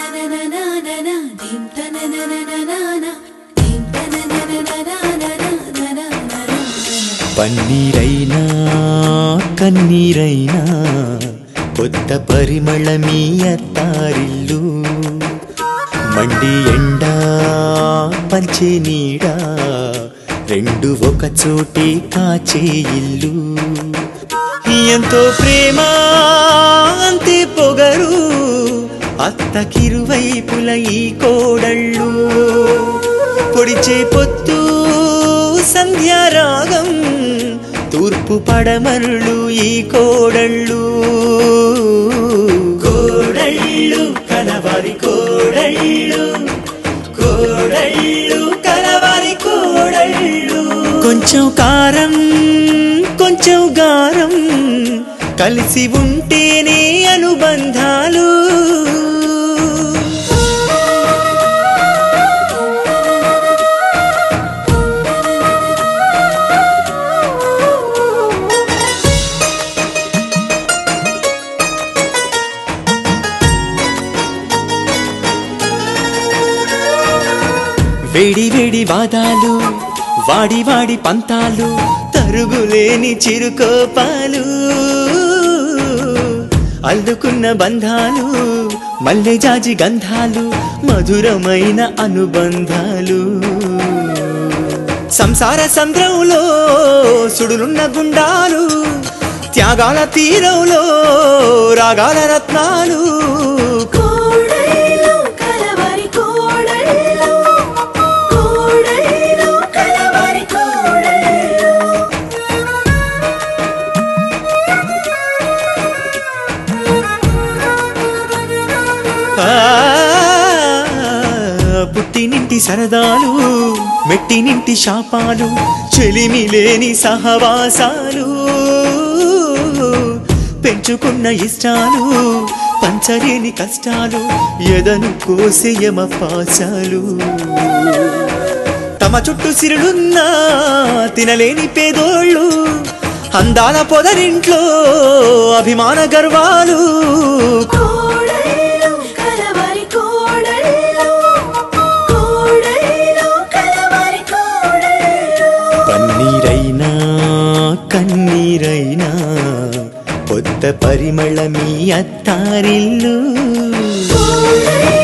తననననననన, ధీం తననననననన, ధీం తనననననననననననననన. పన్నీరైనా కన్నీరైనా కొత్త పరిమళమీ అత్తారిల్లు మండి ఎండా పంచే నీడా రెండు ఒక చోటి కాచే ఇల్లు ఎంతో ప్రేమ అంతే పొగరు అత్తకిరువైపుల ఈ కోడళ్ళు పొడిచే పొత్తు సంధ్యారాగం తూర్పు పడమరులు ఈ కోడళ్ళు కోడళ్ళు కలవారి కోడళ్ళు కోడళ్ళు కలవారి కోడళ్ళు కొంచెం కారం కొంచెం గారం కలిసి ఉంటేనే అనుబంధాలు వేడి వేడి వాదాలు వాడి వాడి పంతాలు తరుగులేని చిరుకోపాలు అల్లుకున్న బంధాలు మల్లె జాజి గంధాలు మధురమైన అనుబంధాలు సంసార సంద్రంలో సుడులున్న గుండాలు త్యాగాల తీరంలో రాగాల రత్నాలు కోడళ్ళు కలవారి కోడళ్ళు కోడళ్ళు కలవారి కోడళ్ళు ఆ, పుట్టినింటి సరదాలు మెట్టినింటి శాపాలు చెలిమి లేని సహవాసాలు పెంచుకున్న ఇష్టాలు పంచలేని కష్టాలు ఎదను కోసేయమ పాశాలు తమ చుట్టూ సిరులున్నా తినలేని పేదోళ్ళు అందాల పొదరింట్లో అభిమాన గర్వాలు కోడళ్ళు కలవారి కోడళ్ళు కోడళ్ళు కలవారి కోడళ్ళు పన్నీరైనా కన్నీరైనా కొత్త పరిమళమీ అత్తారిల్లు కోడళ్ళు